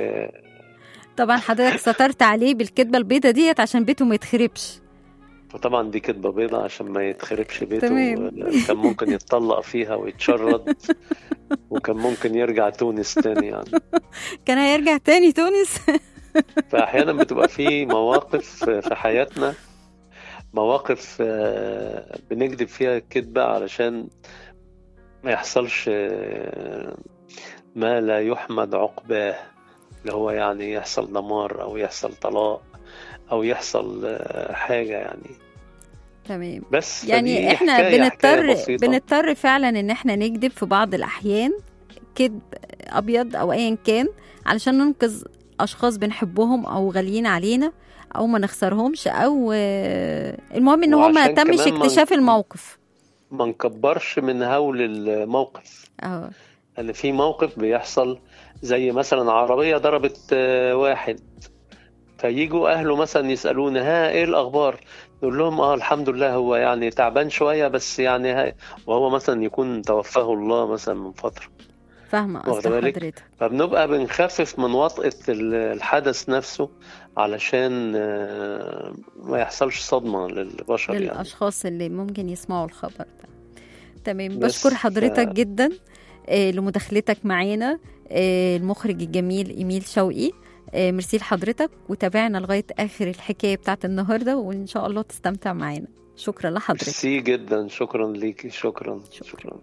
طبعا حضرتك سترت عليه بالكذبه البيضه ديت عشان بيته ما يتخربش وطبعا دي كدبة بيضة عشان ما يتخربش بيته تمام. كان ممكن يتطلق فيها ويتشرد وكان ممكن يرجع تونس تاني يعني كان هيرجع تاني تونس فأحيانا بتبقى في مواقف في حياتنا مواقف آه، بنكذب فيها كذبة علشان ما يحصلش آه، ما لا يحمد عقباه اللي هو يعني يحصل دمار أو يحصل طلاق أو يحصل آه، حاجة يعني تمام بس يعني فدي احنا حكاية حكاية بنضطر بسيطة. بنضطر فعلا ان احنا نكذب في بعض الاحيان كذب ابيض او ايا كان علشان ننقذ اشخاص بنحبهم او غاليين علينا او ما نخسرهمش او آه، المهم ان هو ما وعشان تمش كمان ما- اكتشاف الموقف ما نكبرش من هول الموقف اه ان في موقف بيحصل زي مثلا عربية ضربت آه، واحد فيجوا اهله مثلا يسالونا ها ايه الاخبار نقول لهم اه الحمد لله هو يعني تعبان شويه بس يعني ها وهو مثلا يكون توفاه الله مثلا من فتره فاهمه واخدة قصد بالك؟ حضرتك فبنبقى بنخفف من وطأة ال- الحدث نفسه علشان آه، ما يحصلش صدمة للبشر يعني للاشخاص اللي ممكن يسمعوا الخبر ده تمام بس بشكر ف- حضرتك جدا آه، لمداخلتك معانا آه، المخرج الجميل ايميل شوقي آه، ميرسي لحضرتك وتابعنا لغايه اخر الحكايه بتاعت النهارده وان شاء الله تستمتع معانا شكرا لحضرتك ميرسي جدا شكرا ليكي شكرا شكرا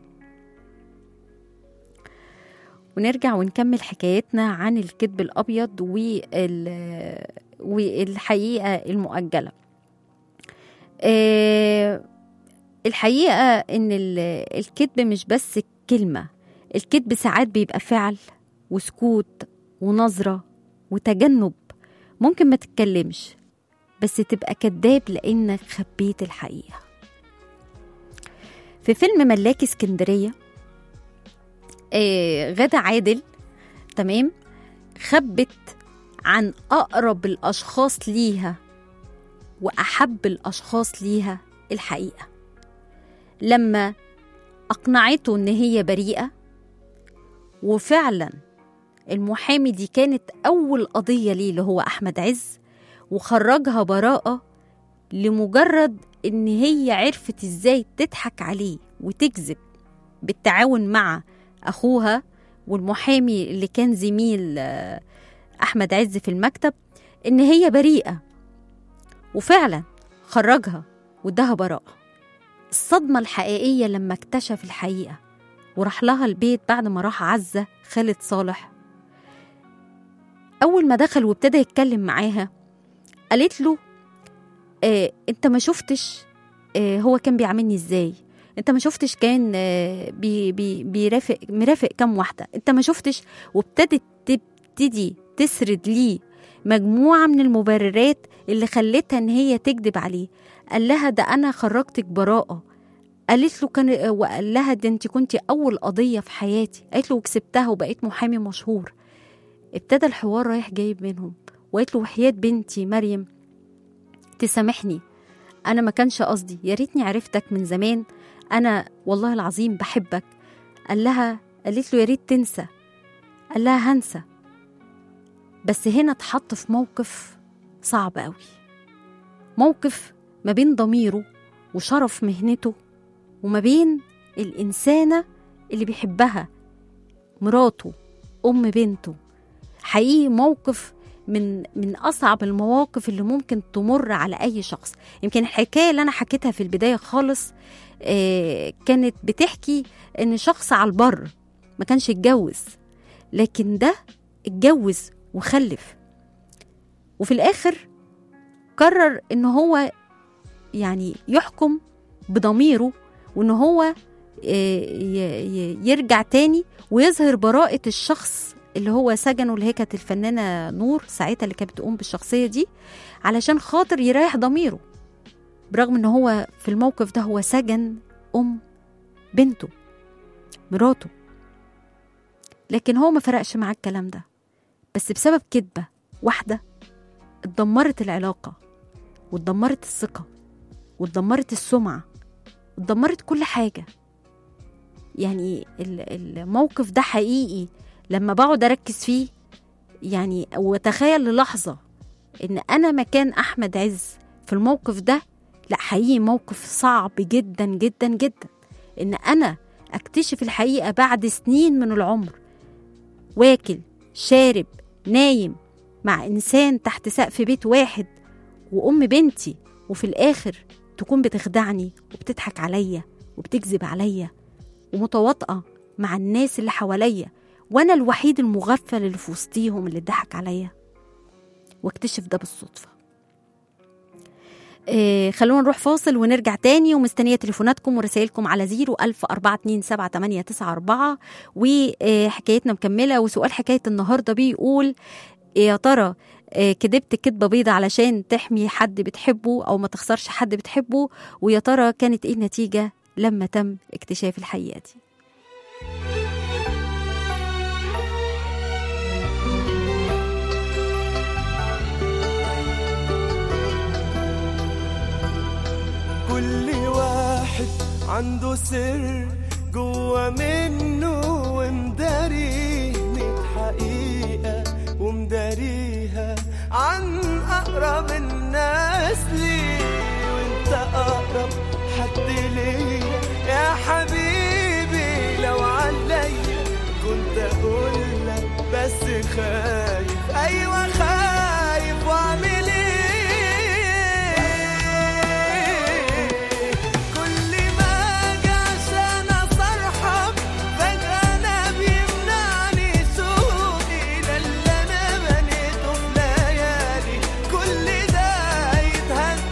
ونرجع ونكمل حكايتنا عن الكذب الابيض وال والحقيقه المؤجله آه، الحقيقه ان ال- الكذب مش بس كلمه الكذب ساعات بيبقى فعل وسكوت ونظره وتجنب ممكن ما تتكلمش بس تبقى كذاب لانك خبيت الحقيقه في فيلم ملاكي اسكندريه آه، غادة عادل تمام خبت عن أقرب الأشخاص ليها وأحب الأشخاص ليها الحقيقة لما أقنعته إن هي بريئة وفعلا المحامي دي كانت أول قضية ليه اللي هو أحمد عز وخرجها براءة لمجرد إن هي عرفت إزاي تضحك عليه وتكذب بالتعاون مع اخوها والمحامي اللي كان زميل آه، احمد عز في المكتب ان هي بريئه وفعلا خرجها واداها براءه الصدمه الحقيقيه لما اكتشف الحقيقه وراح لها البيت بعد ما راح عزه خالد صالح اول ما دخل وابتدى يتكلم معاها قالت له آه انت ما شفتش آه هو كان بيعاملني ازاي انت ما شفتش كان آه، بي بي بيرافق مرافق كام واحده انت ما شفتش وابتدت تبتدي تسرد ليه مجموعة من المبررات اللي خلتها إن هي تكذب عليه قال لها ده أنا خرجتك براءة قالت له كان وقال لها ده انت كنت اول قضيه في حياتي قالت له وكسبتها وبقيت محامي مشهور ابتدى الحوار رايح جايب منهم وقالت له وحياه بنتي مريم تسامحني انا ما كانش قصدي يا ريتني عرفتك من زمان انا والله العظيم بحبك قال لها قالت له يا ريت تنسى قال لها هنسى بس هنا اتحط في موقف صعب قوي موقف ما بين ضميره وشرف مهنته وما بين الإنسانة اللي بيحبها مراته أم بنته حقيقي موقف من من أصعب المواقف اللي ممكن تمر على أي شخص يمكن الحكاية اللي أنا حكيتها في البداية خالص آه كانت بتحكي إن شخص على البر ما كانش اتجوز لكن ده اتجوز وخلف وفي الآخر قرر إن هو يعني يحكم بضميره وان هو يرجع تاني ويظهر براءة الشخص اللي هو سجنه اللي هي كانت الفنانة نور ساعتها اللي كانت بتقوم بالشخصية دي علشان خاطر يريح ضميره برغم ان هو في الموقف ده هو سجن ام بنته مراته لكن هو ما فرقش معاه الكلام ده بس بسبب كذبة واحدة اتدمرت العلاقة واتدمرت الثقة واتدمرت السمعة اتدمرت كل حاجة يعني الموقف ده حقيقي لما بقعد أركز فيه يعني وتخيل للحظة إن أنا مكان أحمد عز في الموقف ده لا حقيقي موقف صعب جدا جدا جدا إن أنا أكتشف الحقيقة بعد سنين من العمر واكل شارب نايم مع إنسان تحت سقف بيت واحد وأم بنتي وفي الآخر تكون بتخدعني وبتضحك عليا وبتكذب عليا ومتواطئة مع الناس اللي حواليا وأنا الوحيد المغفل اللي في وسطيهم اللي ضحك عليا واكتشف ده بالصدفة آه خلونا نروح فاصل ونرجع تاني ومستنية تليفوناتكم ورسائلكم على زيرو ألف أربعة اتنين سبعة تمانية تسعة أربعة وحكايتنا مكملة وسؤال حكاية النهاردة بيقول يا ترى كدبت كدبة بيضة علشان تحمي حد بتحبه أو ما تخسرش حد بتحبه ويا ترى كانت إيه النتيجة لما تم اكتشاف الحقيقة دي كل واحد عنده سر جوا منه ومداريه ميت حقيقة ومداريها عن أقرب الناس ليه وانت أقرب حد ليا يا حبيبي لو عليا كنت أقول لك بس خايف أيوة خايف وأعمل إيه كل ما أجي عشان أصرحك فجأة أنا بيمنعني سوقي ده اللي أنا بنيته في ليالي كل ده يتهد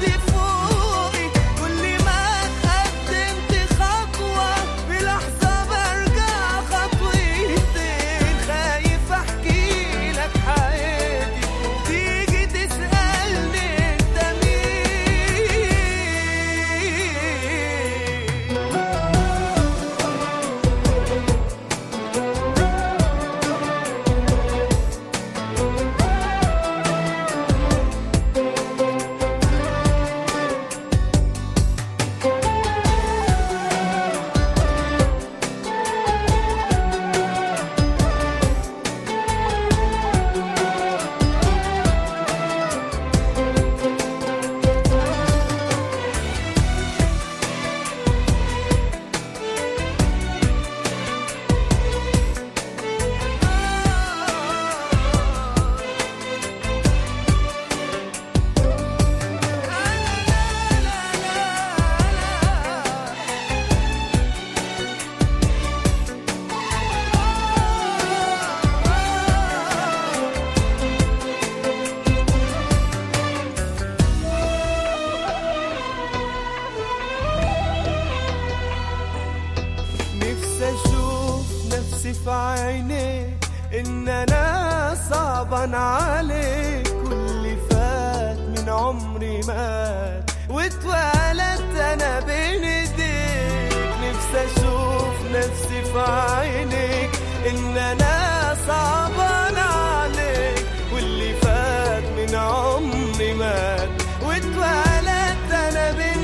مات واتولدت انا بين ايديك نفسي اشوف نفسي في عينيك ان انا صعبان عليك واللي فات من عمري مات واتولدت انا بين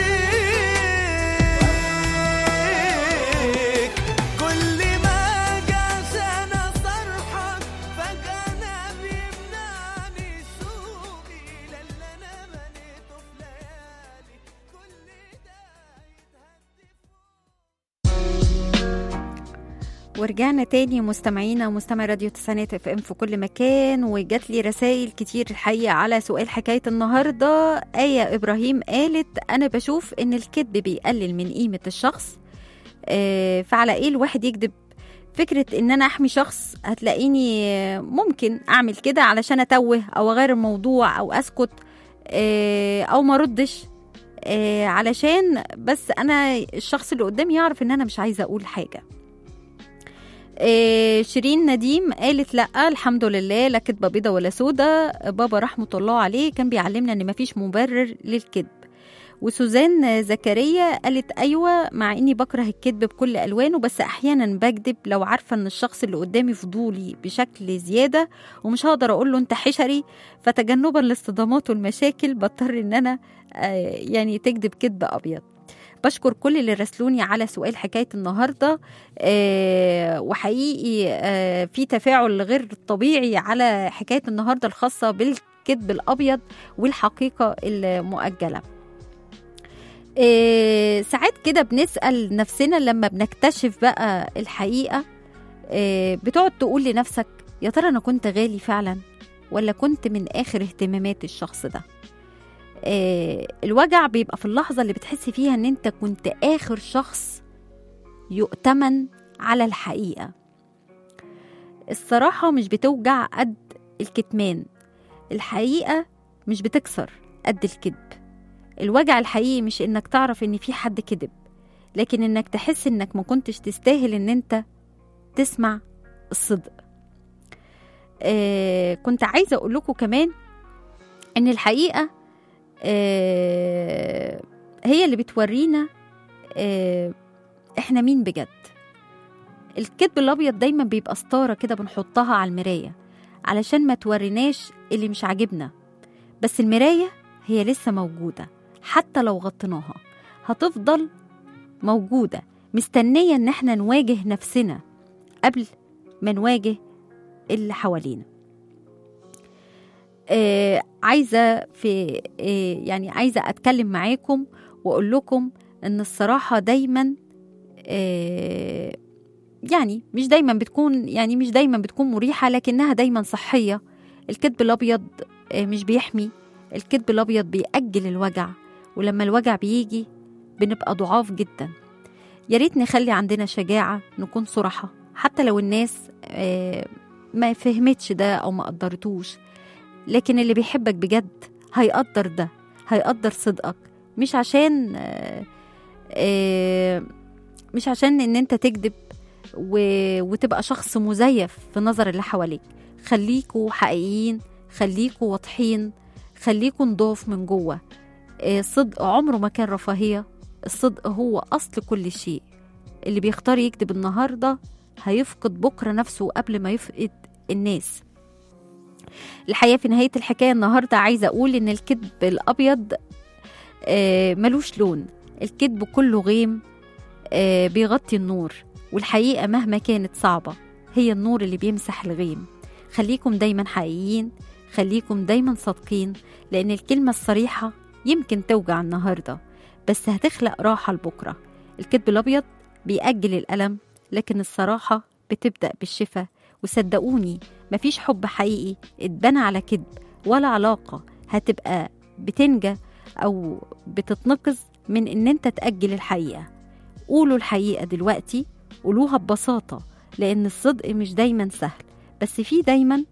ايديك كل ما اجي عشان اصرحك فجأة انا بيمنعني سوقي للي انا بنيته في ليالي كل ده يتهد ورجعنا تاني مستمعينا ومستمعي راديو تسعينات اف ام في كل مكان وجات لي رسائل كتير الحقيقه على سؤال حكايه النهارده آية إبراهيم قالت أنا بشوف إن الكذب بيقلل من قيمة الشخص آه، فعلى إيه الواحد يكذب فكرة إن أنا أحمي شخص هتلاقيني آه، ممكن أعمل كده علشان أتوه أو أغير الموضوع أو أسكت آه، أو ما ردش آه، علشان بس أنا الشخص اللي قدامي يعرف إن أنا مش عايزة أقول حاجة آه، شيرين نديم قالت لا الحمد لله لا كدبه بيضه ولا سودة بابا رحمه الله عليه كان بيعلمنا ان مفيش مبرر للكذب وسوزان زكريا قالت ايوه مع اني بكره الكذب بكل الوانه بس احيانا بكذب لو عارفه ان الشخص اللي قدامي فضولي بشكل زياده ومش هقدر اقول له انت حشري فتجنبا للصدمات والمشاكل بضطر ان انا آه، يعني تكذب كذب ابيض بشكر كل اللي راسلوني على سؤال حكايه النهارده آه وحقيقي آه في تفاعل غير طبيعي على حكايه النهارده الخاصه بالكذب الابيض والحقيقه المؤجله آه ساعات كده بنسال نفسنا لما بنكتشف بقى الحقيقه آه بتقعد تقول لنفسك يا ترى انا كنت غالي فعلا ولا كنت من اخر اهتمامات الشخص ده آه، الوجع بيبقى في اللحظة اللي بتحس فيها ان انت كنت اخر شخص يؤتمن على الحقيقة الصراحة مش بتوجع قد الكتمان الحقيقة مش بتكسر قد الكذب الوجع الحقيقي مش انك تعرف ان في حد كذب لكن انك تحس انك ما كنتش تستاهل ان انت تسمع الصدق آه كنت عايزة اقول لكم كمان ان الحقيقة آه، هي اللي بتورينا آه، احنا مين بجد الكذب الابيض دايما بيبقى ستاره كده بنحطها على المرايه علشان ما توريناش اللي مش عاجبنا بس المرايه هي لسه موجوده حتى لو غطيناها هتفضل موجوده مستنيه ان احنا نواجه نفسنا قبل ما نواجه اللي حوالينا آه عايزه في آه يعني عايزه اتكلم معاكم واقول لكم ان الصراحه دايما آه يعني مش دايما بتكون يعني مش دايما بتكون مريحه لكنها دايما صحيه الكذب الابيض آه مش بيحمي الكذب الابيض بيأجل الوجع ولما الوجع بيجي بنبقى ضعاف جدا يا ريت نخلي عندنا شجاعه نكون صراحه حتى لو الناس آه ما فهمتش ده او ما قدرتوش لكن اللي بيحبك بجد هيقدر ده هيقدر صدقك مش عشان آه، آه، مش عشان ان انت تكذب و- وتبقى شخص مزيف في نظر اللي حواليك خليكوا حقيقيين خليكوا واضحين خليكوا نضاف من جوه آه، الصدق عمره ما كان رفاهية الصدق هو أصل كل شيء اللي بيختار يكذب النهاردة هيفقد بكرة نفسه قبل ما يفقد الناس الحقيقه في نهايه الحكايه النهارده عايزه اقول ان الكذب الابيض آه، ملوش لون الكذب كله غيم آه، بيغطي النور والحقيقه مهما كانت صعبه هي النور اللي بيمسح الغيم خليكم دايما حقيقيين خليكم دايما صادقين لان الكلمه الصريحه يمكن توجع النهارده بس هتخلق راحه لبكره الكذب الابيض بيأجل الألم لكن الصراحة بتبدأ بالشفاء وصدقوني مفيش حب حقيقي اتبنى على كذب ولا علاقة هتبقى بتنجى أو بتتنقذ من إن أنت تأجل الحقيقة قولوا الحقيقة دلوقتي قولوها ببساطة لأن الصدق مش دايما سهل بس في دايما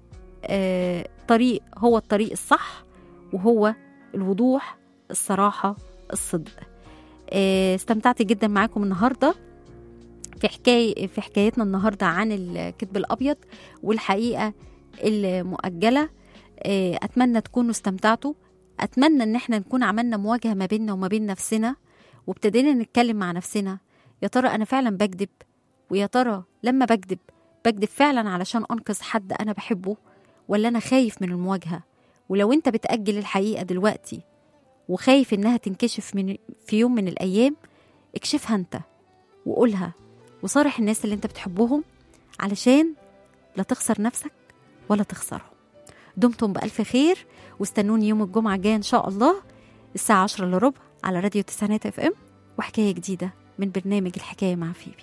آه طريق هو الطريق الصح وهو الوضوح الصراحة الصدق آه استمتعت جدا معاكم النهارده في حكاية في حكايتنا النهارده عن الكذب الابيض والحقيقه المؤجله آه، اتمنى تكونوا استمتعتوا اتمنى ان احنا نكون عملنا مواجهه ما بيننا وما بين نفسنا وابتدينا نتكلم مع نفسنا يا ترى انا فعلا بكذب ويا ترى لما بكذب بكذب فعلا علشان انقذ حد انا بحبه ولا انا خايف من المواجهه ولو انت بتاجل الحقيقه دلوقتي وخايف انها تنكشف من في يوم من الايام اكشفها انت وقولها وصارح الناس اللي انت بتحبهم علشان لا تخسر نفسك ولا تخسرهم دمتم بألف خير واستنوني يوم الجمعة الجاية إن شاء الله الساعة 10 إلا ربع على راديو تسعينات اف ام وحكاية جديدة من برنامج الحكاية مع فيبي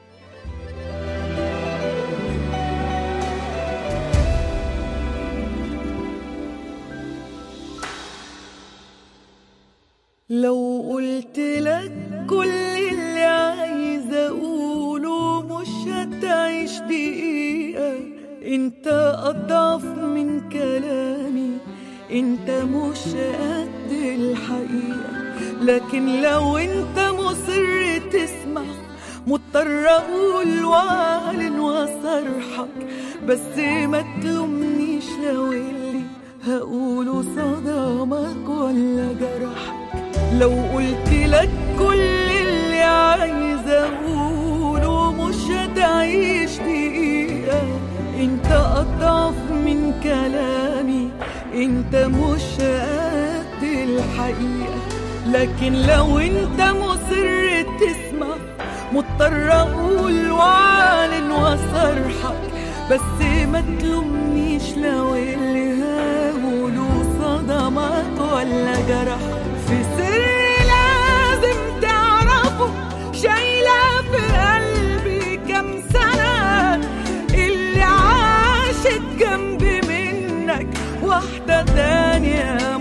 لو قلت لك كل اللي عايز اقوله مش هتعيش دقيقة انت اضعف من كلامي انت مش قد الحقيقة لكن لو انت مصر تسمع مضطر اقول واعلن واصرحك بس ما تلومنيش لو اللي هقوله صدمك ولا جرحك لو قلت لك كل اللي عايز اقوله مش هتعيش دقيقة انت اضعف من كلامي انت مش قد الحقيقة لكن لو انت مصر تسمع مضطر اقول واعلن واصرحك بس ما تلومنيش لو اللي هقوله صدمك ولا جرحك في سر لازم تعرفه شايلة في قلبي كام سنة اللي عاشت جنبي منك واحدة تانية